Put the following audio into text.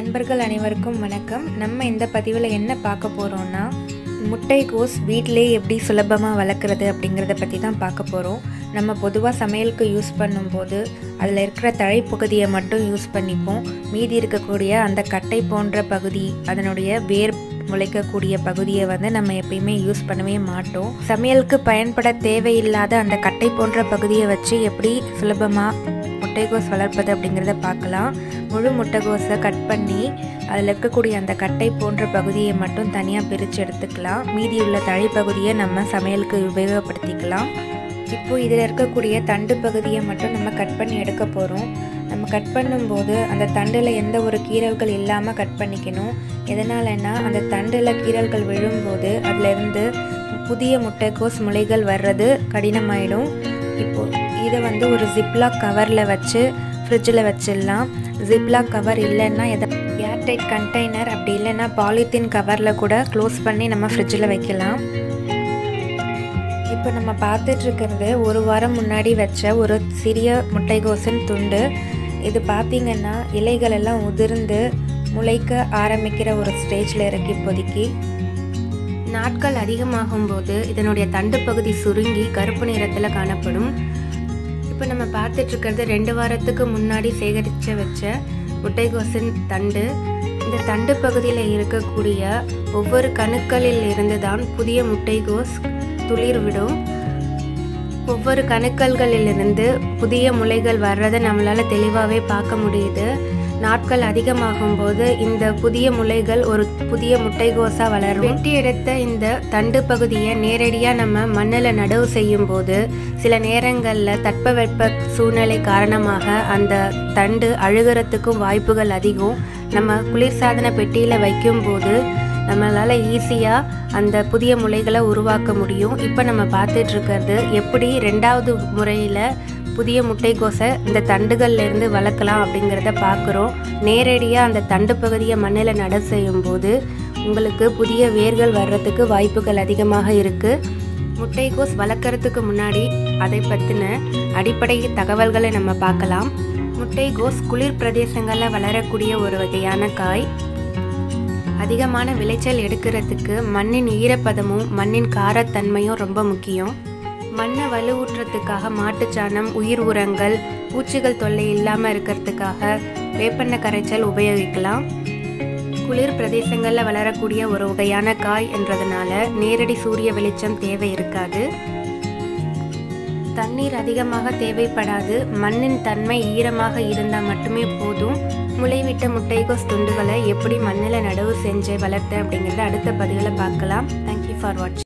நண்பர்கள் அனைவருக்கும் வணக்கம் நம்ம இந்த பதிவில் என்ன பார்க்க போகிறோம்னா முட்டைகோஸ் வீட்டிலே எப்படி சுலபமாக வளர்க்குறது அப்படிங்கிறத பற்றி தான் பார்க்க போகிறோம் நம்ம பொதுவாக சமையலுக்கு யூஸ் பண்ணும்போது அதில் இருக்கிற தழைப்பகுதியை மட்டும் யூஸ் பண்ணிப்போம் மீதி இருக்கக்கூடிய அந்த கட்டை போன்ற பகுதி அதனுடைய வேர் முளைக்கக்கூடிய பகுதியை வந்து நம்ம எப்பயுமே யூஸ் பண்ணவே மாட்டோம் சமையலுக்கு பயன்பட தேவையில்லாத அந்த கட்டை போன்ற பகுதியை வச்சு எப்படி சுலபமாக முட்டைகோஸ் வளர்ப்பது அப்படிங்கிறத பார்க்கலாம் முழு முட்டைகோஸை கட் பண்ணி அதில் இருக்கக்கூடிய அந்த கட்டை போன்ற பகுதியை மட்டும் தனியாக பிரித்து எடுத்துக்கலாம் மீதி உள்ள தழைப்பகுதியை நம்ம சமையலுக்கு உபயோகப்படுத்திக்கலாம் இப்போது இதில் இருக்கக்கூடிய தண்டு பகுதியை மட்டும் நம்ம கட் பண்ணி எடுக்க போகிறோம் நம்ம கட் பண்ணும்போது அந்த தண்டில் எந்த ஒரு கீரல்கள் இல்லாமல் கட் பண்ணிக்கணும் எதனாலன்னா அந்த தண்டில் கீரல்கள் விழும்போது அதிலிருந்து புதிய முட்டைக்கோஸ் முளைகள் வர்றது கடினமாயிடும் இப்போது இதை வந்து ஒரு ஜிப்லாக் கவரில் வச்சு ஃப்ரிட்ஜில் வச்சிடலாம் ஜிப்லாக் கவர் இல்லைன்னா எதை ஏர்டைட் கண்டெய்னர் அப்படி இல்லைன்னா பாலித்தீன் கவரில் கூட க்ளோஸ் பண்ணி நம்ம ஃப்ரிட்ஜில் வைக்கலாம் இப்போ நம்ம பார்த்துட்ருக்கிறது ஒரு வாரம் முன்னாடி வச்ச ஒரு சிறிய முட்டைகோசின் துண்டு இது பார்த்திங்கன்னா இலைகள் எல்லாம் உதிர்ந்து முளைக்க ஆரம்பிக்கிற ஒரு ஸ்டேஜில் இருக்கு இப்போதைக்கு நாட்கள் அதிகமாகும் போது இதனுடைய தண்டு பகுதி சுருங்கி கருப்பு நிறத்தில் காணப்படும் இப்போ நம்ம பார்த்துட்டு இருக்கிறது ரெண்டு வாரத்துக்கு முன்னாடி சேகரித்து வச்ச முட்டைகோசின் தண்டு இந்த தண்டு பகுதியில் இருக்கக்கூடிய ஒவ்வொரு கணுக்களில் இருந்து தான் புதிய முட்டைகோஸ் துளிர் விடும் ஒவ்வொரு கணுக்கல்களிலிருந்து புதிய முளைகள் வர்றதை நம்மளால் தெளிவாகவே பார்க்க முடியுது நாட்கள் அதிகமாகும் போது இந்த புதிய முளைகள் ஒரு புதிய முட்டைகோஸாக வளரும் வெட்டி எடுத்த இந்த தண்டு பகுதியை நேரடியாக நம்ம மண்ணில் நடவு செய்யும் போது சில நேரங்களில் தட்பவெப்ப சூழ்நிலை காரணமாக அந்த தண்டு அழுகிறதுக்கும் வாய்ப்புகள் அதிகம் நம்ம குளிர்சாதன பெட்டியில் வைக்கும்போது நம்மளால் ஈஸியாக அந்த புதிய முளைகளை உருவாக்க முடியும் இப்போ நம்ம பார்த்துட்டு இருக்கிறது எப்படி ரெண்டாவது முறையில் புதிய முட்டைக்கோசை இந்த தண்டுகள்லேருந்து வளர்க்கலாம் அப்படிங்கிறத பார்க்குறோம் நேரடியாக அந்த தண்டு பகுதியை மண்ணில் நட செய்யும் போது உங்களுக்கு புதிய வேர்கள் வர்றதுக்கு வாய்ப்புகள் அதிகமாக இருக்குது முட்டைக்கோஸ் வளர்க்குறதுக்கு முன்னாடி அதை பற்றின அடிப்படை தகவல்களை நம்ம பார்க்கலாம் முட்டைகோஸ் குளிர் பிரதேசங்களில் வளரக்கூடிய ஒரு வகையான காய் அதிகமான விளைச்சல் எடுக்கிறதுக்கு மண்ணின் ஈரப்பதமும் மண்ணின் காரத்தன்மையும் ரொம்ப முக்கியம் மண்ணை வலுவூட்டுறதுக்காக மாட்டுச்சாணம் உயிர் உரங்கள் பூச்சிகள் தொல்லை இல்லாமல் இருக்கிறதுக்காக வேப்பெண்ண கரைச்சல் உபயோகிக்கலாம் குளிர் பிரதேசங்களில் வளரக்கூடிய ஒரு வகையான காய் என்றதுனால நேரடி சூரிய வெளிச்சம் தேவை இருக்காது தண்ணீர் அதிகமாக தேவைப்படாது மண்ணின் தன்மை ஈரமாக இருந்தால் மட்டுமே போதும் முளைவிட்ட முட்டைகோஸ் துண்டுகளை எப்படி மண்ணில் நடவு செஞ்சு வளர்த்தேன் அப்படிங்கிறத அடுத்த பதிவில் பார்க்கலாம் தேங்க்யூ ஃபார் வாட்சிங்